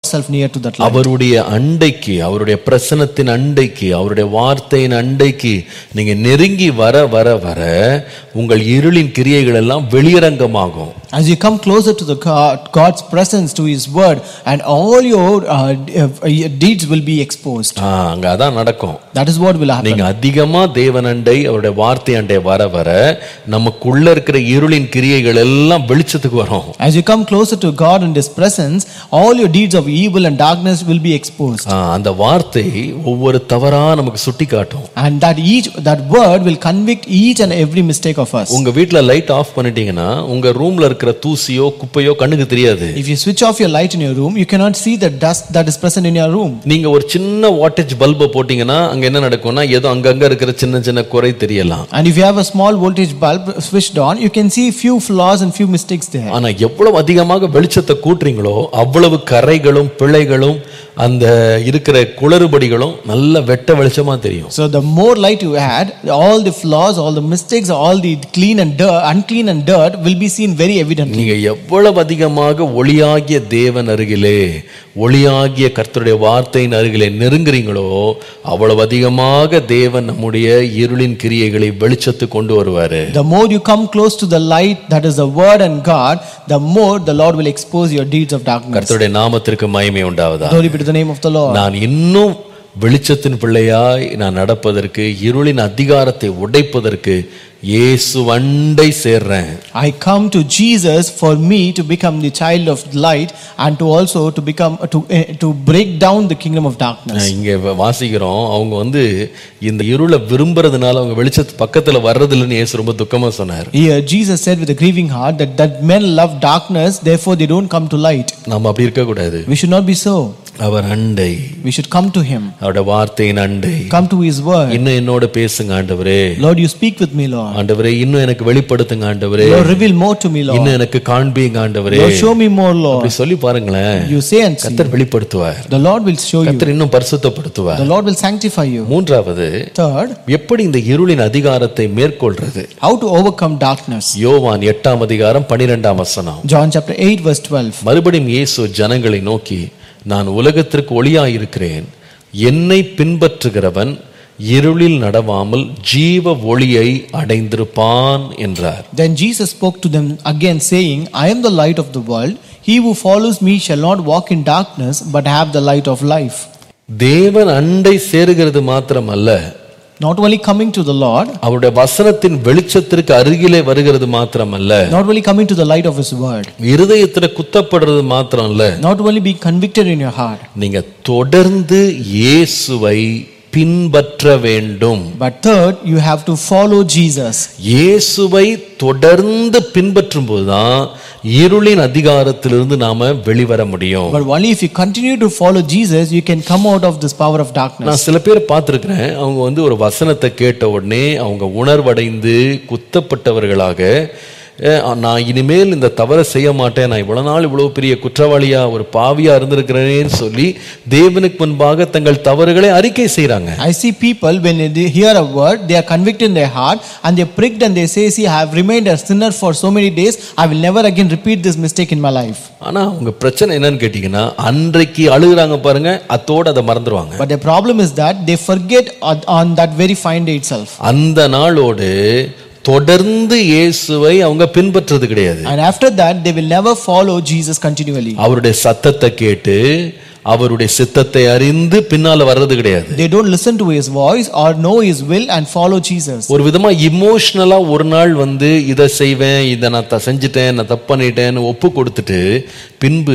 yourself near to that light. அவருடைய அண்டைக்கு அவருடைய பிரசனத்தின் அண்டைக்கு அவருடைய வார்த்தையின் அண்டைக்கு நீங்க நெருங்கி வர வர வர உங்கள் இருளின் கிரியைகள் எல்லாம் வெளியரங்கமாகும் As you come closer to the God, God's presence, to His word, and all your uh, d- uh, deeds will be exposed. ஆ, அங்க அதான் நடக்கும் That is what will happen. நீங்க அதிகமா தேவன் அண்டை அவருடைய வார்த்தை அண்டை வர வர நமக்குள்ள இருக்கிற இருளின் கிரியைகள் எல்லாம் வெளிச்சத்துக்கு வரும் As you come closer to God and His presence, all your deeds of evil and darkness will be exposed. ஆ, அந்த வார்த்தை ஒவ்வொரு தவறா நமக்கு சுட்டி காட்டும் And that each that word will convict each and every mistake of us. உங்க வீட்ல light off பண்ணிட்டீங்கன்னா உங்க ரூம்ல இருக்கிற தூசியோ குப்பையோ கண்ணுக்கு தெரியாது If you switch off your light in your room, you cannot see the dust that is present in your room. நீங்க ஒரு சின்ன வாட்டேஜ் பல்பை போட்டீங்கன்னா அங்க என்ன நடக்கும்னா ஏதோ அங்கங்க இருக்கிற சின்ன சின்ன குறை தெரியலாம் And if you have a small voltage bulb switched on, you can see few flaws and few mistakes there. ஆனா எவ்வளவு அதிகமாக வெளிச்சத்தை கூட்டுறீங்களோ அவ்வளவு கரைகளும் பிழைகளும் அந்த இருக்கிற குளறுபடிகளும் நல்ல வெட்ட வெளிச்சமா தெரியும் So the more light you add, all the flaws, all the mistakes, all the clean and dirt, unclean and dirt will be seen very evidently. நீங்க எவ்வளவு அதிகமாக ஒளியாகிய தேவன் அருகிலே ஒளியாகிய கர்த்தருடைய வார்த்தையின் அருகிலே நெருங்குறீங்களோ அவ்வளவு அதிகமாக தேவன் நம்முடைய இருளின் கிரியைகளை வெளிச்சத்து கொண்டு வருவாரு The more you come close to the light that is the word and God, the more the Lord will expose your deeds of darkness. கர்த்தருடைய நாமத்திற்கு மகிமை உண்டாவதா Glory be to the name of the Lord. நான் இன்னும் வெளிச்சத்தின் பிள்ளையாய் நான் நடப்பதற்கு இருளின் அதிகாரத்தை உடைப்பதற்கு இயேசு அண்டை சேர்றேன் I come to Jesus for me to become the child of light and to also to become to eh, to break down the kingdom of darkness. இங்க வ- வாசிக்கிறோம் அவங்க வந்து இந்த இருளை விரும்புறதுனால அவங்க வெளிச்சத்து பக்கத்துல வர்றதில்லைன்னு இயேசு ரொம்ப துக்கமா சொன்னார் Here Jesus said with a grieving heart that, that men love darkness, therefore they don't come to light. நம்ம அப்படி இருக்க கூடாது We should not be so. அவர் அண்டை We should come to him, அவருடைய வார்த்தையின் அண்டை come to his word. இன்னும் என்னோட பேசுங்க ஆண்டவரே Lord, you speak with me, Lord. ஆண்டவரே இன்னும் எனக்கு வெளிப்படுத்துங்க ஆண்டவரே Lord, reveal more to me, Lord. இன்னும் எனக்கு காண்பீங்க ஆண்டவரே Lord, show me more, Lord. அப்படி சொல்லி பாருங்களேன் You say and see. கத்தர் வெளிப்படுத்துவார் The Lord will show you. கத்தர் இன்னும் பரிசுத்தப்படுத்துவார் The Lord will sanctify you. மூன்றாவது Third, எப்படி இந்த இருளின் அதிகாரத்தை மேற்கொள்றது how to overcome darkness. யோவான் எட்டாம் அதிகாரம் பனிரெண்டாம் வசனம் John chapter 8, verse 12. மறுபடியும் இயேசு ஜனங்களை நோக்கி நான் உலகத்திற்கு ஒளியாயிருக்கிறேன் என்னை பின்பற்றுகிறவன் இருளில் நடவாமல் ஜீவ ஒளியை அடைந்திருப்பான் என்றார் Then Jesus spoke to them again, saying, I am the light of the world. He who follows me shall not walk in darkness, but have the light of life. தேவன் அண்டை சேருகிறது மாத்திரமல்ல Not only coming to the Lord, அவருடைய வசனத்தின் வெளிச்சத்திற்கு அருகிலே வருகிறது மாத்திரமல்ல not only coming to the light of His word, இருதயத்துல குத்தப்படுறது மாத்திரம் இல்ல not only being convicted in your heart, நீங்க தொடர்ந்து இயேசுவை பின்பற்ற வேண்டும் but third, you have to follow Jesus. இயேசுவை தொடர்ந்து பின்பற்றும் போதுதான் இருளின் அதிகாரத்திலிருந்து நாம வெளிவர முடியும் But only if you continue to follow Jesus, you can come out of this power of darkness. நான் சில பேர் பார்த்திருக்கிறேன் அவங்க வந்து ஒரு வசனத்தை கேட்ட உடனே அவங்க உணர்வடைந்து குத்தப்பட்டவர்களாக அஹ், நான் இனிமேல் இந்த தவறை செய்ய மாட்டேன் நான் இவ்வளவு நாள் இவ்வளவு பெரிய குற்றவாளியா ஒரு பாவியா இருந்திருக்கிறேன்னு சொல்லி தேவனுக்கு முன்பாக தங்கள் தவறுகளை அறிக்கை செய்றாங்க I see people when they hear a word, they are convicted in their heart and they pricked and they say, See, I have remained a sinner for so many days, I will never again repeat this mistake in my life. ஆனா அவங்க பிரச்சனை என்னன்னு கேட்டீங்கன்னா அன்றைக்கு அழுகுறாங்க பாருங்க அத்தோட அதை மறந்துடுவாங்க But the problem is that they forget on, on that very fine day itself. அந்த நாளோடு தொடர்ந்து இயேசுவை அவங்க பின்பற்றது கிடையாது And after that, they will never follow Jesus continually. அவருடைய சத்தத்தை கேட்டு அவருடைய சித்தத்தை அறிந்து பின்னால வர்றது கிடையாது They don't listen to his voice or know his will and follow Jesus. ஒரு விதமா இமோஷனலா ஒரு நாள் வந்து இதை செய்வேன் இதை நான் த- செஞ்சுட்டேன் நான் தப்பு பண்ணிட்டேன்னு ஒப்பு கொடுத்துட்டு பின்பு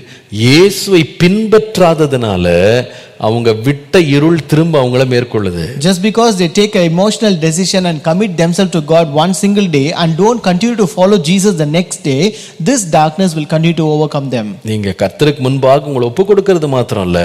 இயேசுவை பின்பற்றாததுனால அவங்க விட்ட இருள் திரும்ப அவங்கள மேற்கொள்ளுது Just because they take an emotional decision and commit themselves to God one single day and don't continue to follow Jesus the next day, this darkness will continue to overcome them. நீங்க கர்த்தருக்கு முன்பாக உங்களை ஒப்பு கொடுக்கறது மாத்திரம் இல்ல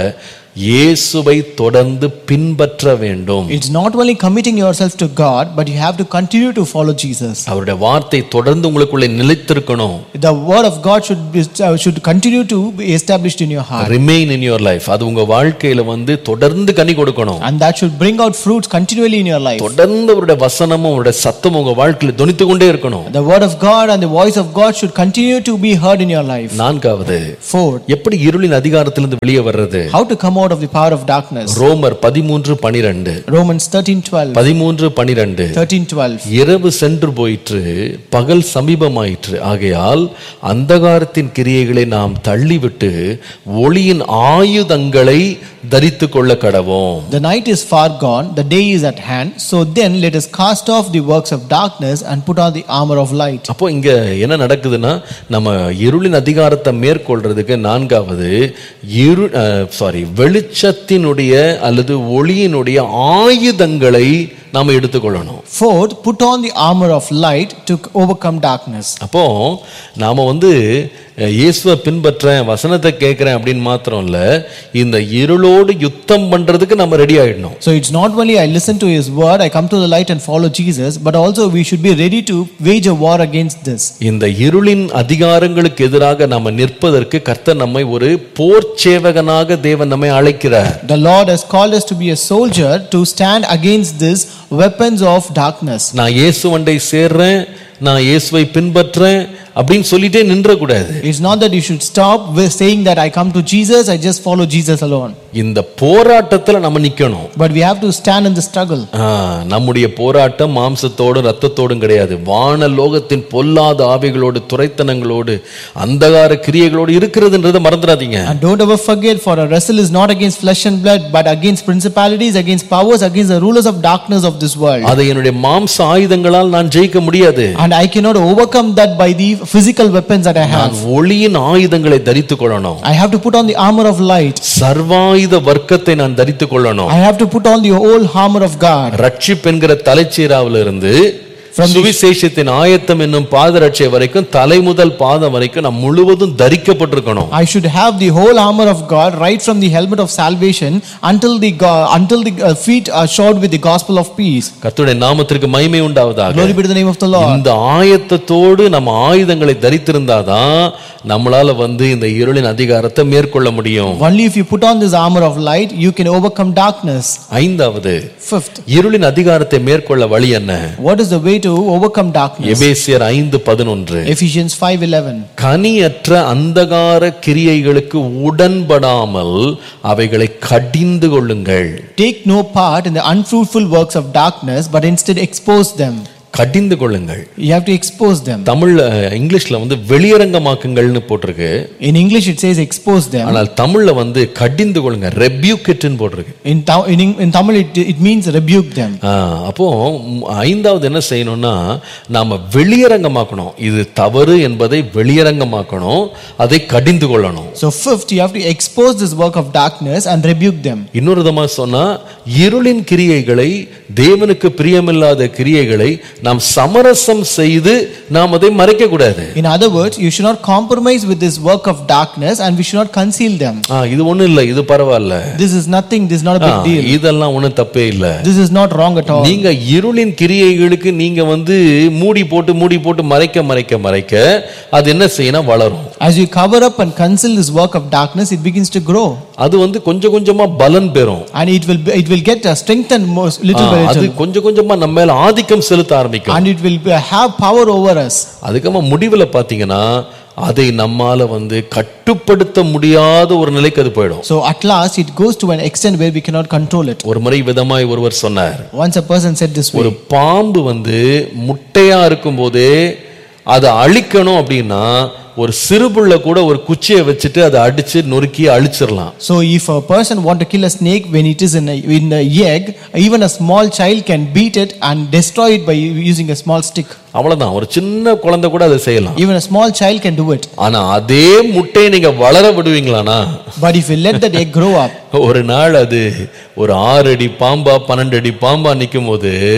இயேசுவை தொடர்ந்து பின்பற்ற வேண்டும் It's not only committing yourself to God, but you have to continue to follow Jesus. அவருடைய வார்த்தை தொடர்ந்து உங்களுக்குள்ளே நிலைத்திருக்கணும் The word of God should be, uh, should continue to be established in your heart, remain in your life அது உங்க வாழ்க்கையில வந்து தொடர்ந்து கனி கொடுக்கணும் and that should bring out fruits continually in your life. தொடர்ந்து அவருடைய வசனமும் அவருடைய சத்தமும் உங்க வாழ்க்கையில தொனித்து கொண்டே இருக்கணும் The word of God and the voice of God should continue to be heard in your life. நான்காவது Fourth, எப்படி இருளின் அதிகாரத்திலிருந்து வெளியே வர்றது how to come out of the power of darkness. ரோமர் பதிமூன்று பனிரெண்டு Romans 13:12. பதிமூன்று பனிரெண்டு 13:12. இரவு சென்று போயிற்று பகல் சமீபமாயிற்று ஆகையால் அந்தகாரத்தின் கிரியைகளை நாம் தள்ளிவிட்டு ஒளியின் ஆயுதங்களை தரித்து கொள்ள கடவோம் The night is far gone, the day is at hand. So then let us cast off the works of darkness and put on the armor of light. அப்போ இங்க என்ன நடக்குதுன்னா நம்ம இருளின் அதிகாரத்தை மேற்கொள்றதுக்கு நான்காவது இரு சாரி வெளிச்சத்தினுடைய அல்லது ஒளியினுடைய ஆயுதங்களை நாம எடுத்துக்கொள்ளணும் Fourth, put on the armor of light to overcome darkness. அப்போ நாம வந்து அஹ், இயேசுவை பின்பற்றேன் வசனத்தை கேட்கிறேன் அப்படின்னு மாத்திரம் இல்ல இந்த இருளோடு யுத்தம் பண்றதுக்கு நம்ம ரெடி ஆயிடணும் So it's not only I listen to his word, I come to the light and follow Jesus, but also we should be ready to wage a war against this. இந்த இருளின் அதிகாரங்களுக்கு எதிராக நாம நிற்பதற்கு கர்த்தர் நம்மை ஒரு போர் சேவகனாக தேவன் நம்மை அழைக்கிறார் The Lord has called us to be a soldier to stand against this weapons of darkness. நான் இயேசுவண்டை சேர்றேன் நான் இயேசுவை பின்பற்றேன் அப்படின்னு சொல்லிட்டே நின்றக்கூடாது It's not that you should stop with saying that I come to Jesus, I just follow Jesus alone. இந்த போராட்டத்துல நம்ம நிக்கணும் But we have to stand in the struggle. ஆ, நம்முடைய போராட்டம் மாம்சத்தோடும் ரத்தத்தோடும் கிடையாது வான லோகத்தின் பொல்லாத ஆவிகளோடு துரைத்தனங்களோடு அந்தகார கிரியைகளோடு இருக்கிறதுன்றதை மறந்துடாதீங்க And don't ever forget, for our wrestle is not against flesh and blood, but against principalities, against powers, against the rulers of darkness of this world. அதை என்னுடைய மாம்ச ஆயுதங்களால் நான் ஜெயிக்க முடியாது And I cannot overcome that by the physical weapons that I நான் have. ஒளியின் ஆயுதங்களை தரித்துக் கொள்ளணும் I have to put on the armor of light. சர்வாயுத வர்க்கத்தை நான் தரித்துக் கொள்ளணும் I have to put on the whole armor of God. ரட்சிப் என்கிற தலைச்சீராவிலிருந்து இருந்து From the- சுவிசேஷத்தின் ஆயத்தம் என்னும் பாதரட்சை வரைக்கும் தலை முதல் பாதம் வரைக்கும் நாம் முழுவதும் தரிக்கப்பட்டிருக்கணும் I should have the whole armor of God right from the helmet of salvation until the go- until the uh, feet are shod with the gospel of peace. கர்த்தருடைய நாமத்திற்கு மகிமை உண்டாவதாக Glory be to the name of the Lord. இந்த ஆயத்தத்தோடு நம்ம ஆயுதங்களை தரித்திருந்தாதான் நம்மளால வந்து இந்த இருளின் அதிகாரத்தை மேற்கொள்ள முடியும் Only if you put on this armor of light, you can overcome darkness. ஐந்தாவது Fifth, இருளின் அதிகாரத்தை மேற்கொள்ள வழி என்ன what is the way to overcome darkness? எபேசியர் ஐந்து பதினொன்று Ephesians 5:11. கனியற்ற அந்தகார கிரியைகளுக்கு உடன்படாமல் அவைகளை கடிந்து கொள்ளுங்கள் Take no part in the unfruitful works of darkness, but instead expose them. கடிந்து கொள்ளுங்கள் You have to expose them. தமிழ்ல இங்கிலீஷ்ல வந்து வெளியரங்கமாக்குங்கள்னு போட்டிருக்கு In English, it says expose them. ஆனால் தமிழ்ல வந்து கடிந்து கொள்ளுங்க ரெபியூக்கெட்னு போட்டிருக்கு In, Tha- in, Eng- in Tamil, it, it means rebuke them. ஆ, அப்போ ம், ஐந்தாவது என்ன செய்யணும்னா நாம வெளியரங்கமாக்கணும் இது தவறு என்பதை வெளியரங்கமாக்கணும் அதை கடிந்து கொள்ளணும் So, fifth, you have to expose this work of darkness and rebuke them. இன்னொரு விதமா சொன்னா இருளின் கிரியைகளை தேவனுக்கு பிரியமில்லாத கிரியைகளை நாம் சமரசம் செய்து நாம் அதை மறைக்க கூடாது In other words, you should not compromise with this work of darkness and we should not conceal them. ஆ, இது ஒண்ணும் இல்லை இது பரவாயில்ல This is nothing, this is not a ah, big deal. இதெல்லாம் ஒண்ணும் தப்பே இல்லை This is not wrong at all. நீங்க இருளின் கிரியைகளுக்கு நீங்க வந்து மூடி போட்டு மூடி போட்டு மறைக்க மறைக்க மறைக்க அது என்ன செய்யணும் வளரும் As you cover up and conceal this work of darkness, it begins to grow. அது வந்து கொஞ்சம் கொஞ்சமா பலன் பெறும் And it will, be- it will get uh, strengthened most, ah, little by அது little. கொஞ்சம் கொஞ்சமா நம்ம மேல ஆதிக்கம் செலுத்த ஆரம்பிக்கும் And it will be- have power over us. அதுக்கப்புறமா முடிவுல பாத்தீங்கன்னா அதை நம்மால வந்து கட்டுப்படுத்த முடியாத ஒரு நிலைக்கு அது போயிடும் So at last, it goes to an extent where we cannot control it. ஒரு முறை விதமாய் ஒருவர் சொன்னார் Once a person said this ஒரு way, பாம்பு வந்து முட்டையா இருக்கும்போதே அதை அழிக்கணும் அப்படின்னா ஒரு சிறுபுள்ள கூட ஒரு குச்சியை வச்சுட்டு அதை அடிச்சு நொறுக்கி அழிச்சிடலாம் so if a person want to kill a snake when it is in a, in the egg, even a small child can beat it and destroy it by using a small stick. அவ்வளவுதான் ஒரு சின்ன குழந்தை கூட அதை செய்யலாம் Even a small child can do it. ஆனா அதே முட்டையை நீங்க வளர விடுவீங்களானா But if you let that egg grow up, ஒரு நாள் அது ஒரு ஆறு அடி பாம்பா பன்னெண்டு அடி பாம்பா நிற்கும் போது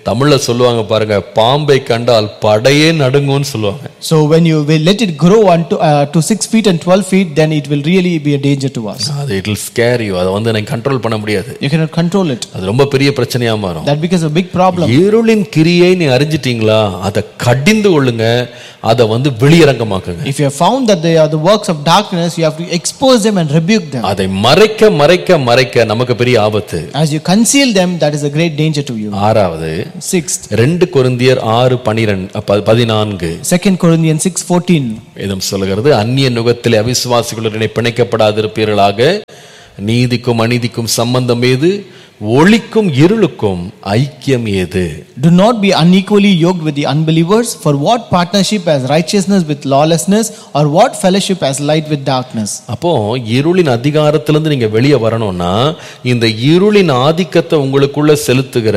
தமிழ்ல சொல்லுவாங்க பாருங்க பாம்பை கண்டால் படையே நடுங்கும்னு சொல்லுவாங்க So when you will let it grow unto, uh, to 6 feet and 12 feet, then it will really be a danger to us. அது இட் will scare you அதை வந்து எனக்கு கண்ட்ரோல் பண்ண முடியாது You cannot control it. அது ரொம்ப பெரிய பிரச்சனையா மாறும் That becomes a big problem. இருளின் கிரியை நீ அறிஞ்சிட்டீங்களா அதை கடிந்து கொள்ளுங்க அதை வந்து வெளியரங்கமாக்குங்க If you have found that they are the works of darkness, you have to expose them and rebuke them. அதை மறைக்க மறைக்க மறைக்க நமக்கு பெரிய ஆபத்து As you conceal them, that is a great danger to you. ஆறாவது Sixth, ரெண்டு கொரிந்தியர் ஆறு பனிரெண்டு பதினான்கு 2 Corinthians 6:14. வேதம் சொல்லுகிறது அந்நிய நுகத்திலே அவிசுவாசிகளுடனே பிணைக்கப்படாதிருப்பீர்களாக நீதிக்கும் அநீதிக்கும் சம்பந்தம் ஏது ஒளிக்கும் இருளுக்கும் ஐக்கியம் ஏது Do not be unequally yoked with the unbelievers, for what partnership has righteousness with lawlessness, or what fellowship has light with darkness? அப்போ இருளின் அதிகாரத்திலிருந்து நீங்க வெளியே வரணும்னா இந்த இருளின் ஆதிக்கத்தை உங்களுக்குள்ள செலுத்துகிற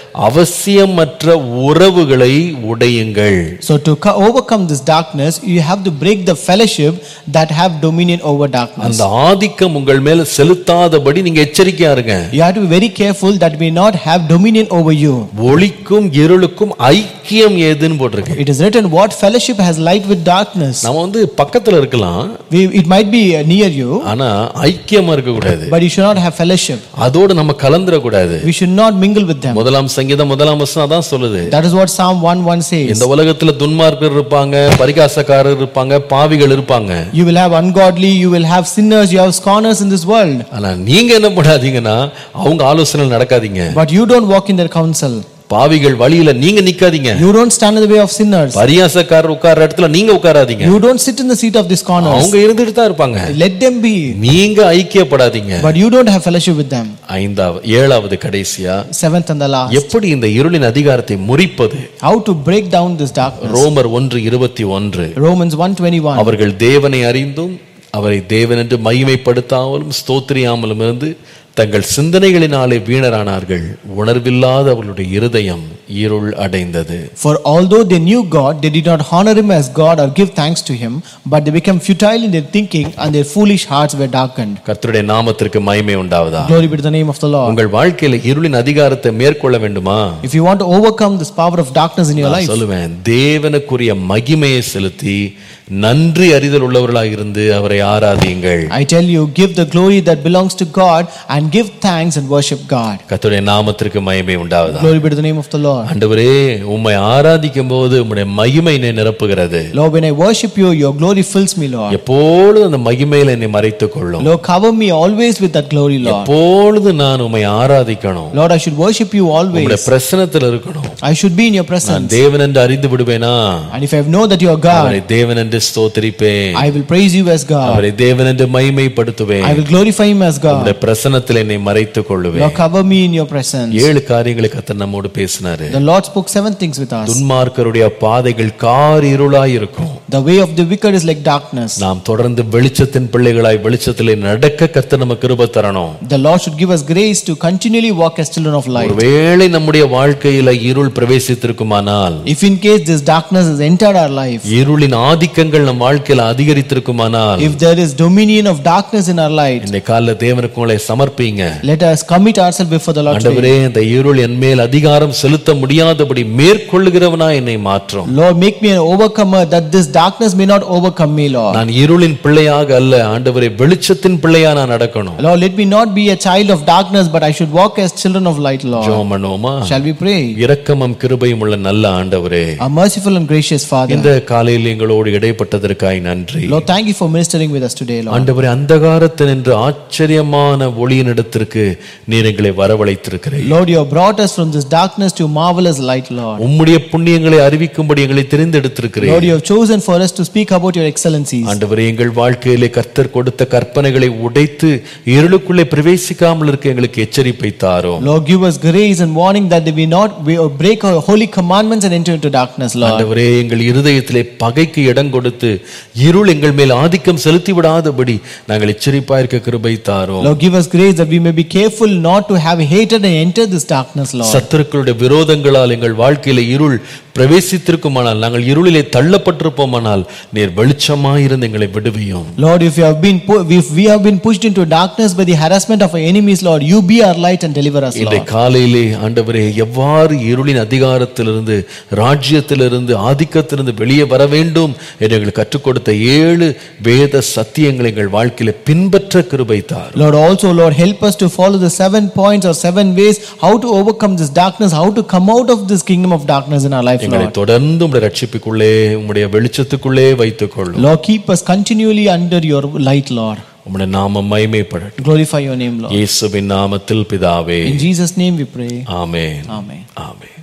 அவசியமற்ற உறவுகளை உடையுங்கள் So, to co- overcome this darkness, you have to break the fellowship that have dominion over darkness. அந்த ஆதிக்கம் உங்கள் மேல செலுத்தாதபடி நீங்க எச்சரிக்கையா இருங்க You have to be very careful that may not have dominion over you. ஒளிக்கும் இருளுக்கும் ஐக்கியம் ஏதுன்னு போட்டிருக்கு It is written, What fellowship has light with darkness? நம்ம வந்து பக்கத்துல இருக்கலாம் We, it might be uh, near you, ஆனா ஐக்கியமா இருக்க கூடாது but you should not have fellowship. அதோடு நம்ம கலந்துர கூடாது We should not mingle with them. முதலாம் சங்கீதம் முதலாம் வசனம் அதான் சொல்லுது That is what Psalm 1 1 says. இந்த உலகத்துல துன்மார்க்கர் இருப்பாங்க பரிகாசக்காரர் இருப்பாங்க பாவிகள் இருப்பாங்க You will have ungodly, you will have sinners, you have scorners in this world. ஆனா நீங்க என்ன பண்ணாதீங்கன்னா அவங்க ஆலோசனை நடக்காதீங்க But you don't walk in their counsel. பாவிகள் வழியில நீங்க நிக்காதீங்க You don't stand in the way of sinners. பரியாசக்காரர் உட்கார்ற இடத்துல நீங்க உட்காராதீங்க You don't sit in the seat of these corners. அவங்க இருந்துட்டு தான் இருப்பாங்க Let them be. நீங்க ஐக்கியப்படாதீங்க But you don't have fellowship with them. ஐந்தாவது ஏழாவது கடைசியா Seventh and the last. எப்படி இந்த இருளின் அதிகாரத்தை முறிப்பது How to break down this darkness. ரோமர் ஒன்று இருபத்தி ஒன்று Romans 121. அவர்கள் தேவனை அறிந்தும் அவரை தேவன் என்று மகிமைப்படுத்தாமலும் ஸ்தோத்திரியாமலும் இருந்து தங்கள் சிந்தனைகளினாலே வீணரானார்கள் உணர்வில்லாத அவர்களுடைய இருதயம் இருள் அடைந்தது For although they knew God, they did not honor him as God or give thanks to him, but they became futile in their thinking and their foolish hearts were darkened. கர்த்தருடைய நாமத்திற்கு மகிமை உண்டாவதா Glory be to the name of the Lord. உங்கள் வாழ்க்கையில இருளின் அதிகாரத்தை மேற்கொள்ள வேண்டுமா If you want to overcome this power of darkness in your நான் life, சொல்லுவேன் தேவனுக்குரிய மகிமையை செலுத்தி நன்றி அறிதல் உள்ளவர்களாக இருந்து அவரை ஆராதியுங்கள் I tell you, give the glory that belongs to God and give thanks and worship God. கர்த்தருடைய நாமத்திற்கு மகிமை உண்டாவதா Glory be to the name of the Lord. ஆண்டவரே உம்மை ஆராதிக்கும் போது உம்முடைய மகிமை என்னை நிரப்புகிறது Lord, when I worship you, your glory fills me, Lord. எப்பொழுதும் அந்த மகிமையில என்னை மறைத்துக் கொள்ளும் Lord, cover me always with that glory, Lord. எப்பொழுது நான் உம்மை ஆராதிக்கணும் Lord, I should worship you உம்முடைய always. பிரசனத்தில் இருக்கணும் I should be in your நான் presence. தேவன் என்று அறிந்து விடுவேனா And if I know that you are God, அவரை தேவன் என்று ஸ்தோத்திரிப்பேன் I will praise you as God. அவரை தேவன் என்று மகிமைப்படுத்துவேன் I will glorify him as God. உம்முடைய பிரசனத்தில் என்னை மறைத்துக் கொள்ளுவேன் Lord, cover me in your presence. ஏழு காரியங்களை கத்தர் நம்மோடு பேசினாரு The Lord spoke seven things with us. துன்மார்க்கருடைய பாதைகள் கார் இருளாய் இருக்கும் The way of the wicked is like darkness. நாம் தொடர்ந்து வெளிச்சத்தின் பிள்ளைகளாய் வெளிச்சத்திலே நடக்க கத்த நமக்கு கிருப தரணும் The Lord should give us grace to continually walk as children of light. ஒருவேளை நம்முடைய வாழ்க்கையில இருள் பிரவேசித்திருக்குமானால் If in case this darkness has entered our life, இருளின் ஆதிக்கங்கள் நம் வாழ்க்கையில அதிகரித்திருக்குமானால் if there is dominion of darkness in our light, இந்த கால தேவனுக்கு உங்களை சமர்ப்பீங்க let us commit ourselves before the Lord today. ஆண்டவரே இந்த இருள் என் மேல் அதிகாரம் செலுத்த முடியாதபடி மேற்கொள்ளுகிறவனா என்னை மாற்றும் Lord, make me an overcomer that this darkness may not overcome me, Lord. நான் இருளின் பிள்ளையாக அல்ல ஆண்டவரே வெளிச்சத்தின் பிள்ளையா நான் நடக்கணும் Lord, let me not be a child of darkness, but I should walk as children of light, Lord. ஜெபம் பண்ணுவோமா Shall we pray? இரக்கமும் கிருபையும் உள்ள நல்ல ஆண்டவரே Our merciful and gracious Father. இந்த காலையில் எங்களோடு இடைப்பட்டதற்காய் நன்றி Lord, thank you for ministering with us today, Lord. ஆண்டவரே அந்தகாரத்தில் நின்று ஆச்சரியமான ஒளியினிடத்திற்கு நீர் எங்களை வரவழைத்திருக்கிறீர் Lord, you have brought us from this darkness to marvelous light, Lord. உம்முடைய புண்ணியங்களை அறிவிக்கும்படி எங்களை தெரிந்தெடுத்திருக்கிறீர் Lord, you have chosen for us to speak about your excellencies. ஆண்டவரே எங்கள் வாழ்க்கையிலே கர்த்தர் கொடுத்த கற்பனைகளை உடைத்து இருளுக்குள்ளே பிரவேசிக்காமல் இருக்க எங்களுக்கு எச்சரிப்பை தாரும் Lord, give us grace and warning that we not we break our holy commandments and enter into darkness, Lord. ஆண்டவரே எங்கள் இருதயத்திலே பகைக்கு இடம் கொடுத்து இருள் எங்கள் மேல் ஆதிக்கம் செலுத்தி விடாதபடி நாங்கள் எச்சரிப்பா இருக்க கிருபை தாரும் Lord, give us grace that we may be careful not to have hated and enter this darkness, Lord. சத்துருக்களுடைய விரோதங்களால் எங்கள் வாழ்க்கையில இருள் பிரவேசித்திருக்குமானால் நாங்கள் இருளிலே தள்ளப்பட்டிருப்போமானால் நீர் வெளிச்சமாயிருந்து எங்களை விடுவியும் Lord, if you have been pu- if we have been pushed into darkness by the harassment of our enemies, Lord, you be our light and deliver us, இன்றைய Lord. காலையிலே ஆண்டவரே எவ்வாறு இருளின் அதிகாரத்திலிருந்து ராஜ்யத்திலிருந்து ஆதிக்கத்திலிருந்து வெளியே வர வேண்டும் என்று எங்களுக்கு கற்றுக் கொடுத்த ஏழு வேத சத்தியங்களை எங்கள் வாழ்க்கையில பின்பற்ற கிருபை தார் Lord, also, Lord, help us to follow the seven points or seven ways how to overcome this darkness, how to come out of this kingdom of darkness in our life, எங்களை Lord. தொடர்ந்து உடைய ரட்சிப்புக்குள்ளே உம்முடைய வெளிச்சத்துக்குள்ளே வைத்துக் கொள்ளும் Lord, keep us continually under your light, Lord. உம்முடைய நாமம் மைமைப்படட்டும் Glorify your name, Lord. இயேசுவின் நாமத்தில் பிதாவே In Jesus' name we pray. Amen Amen. Amen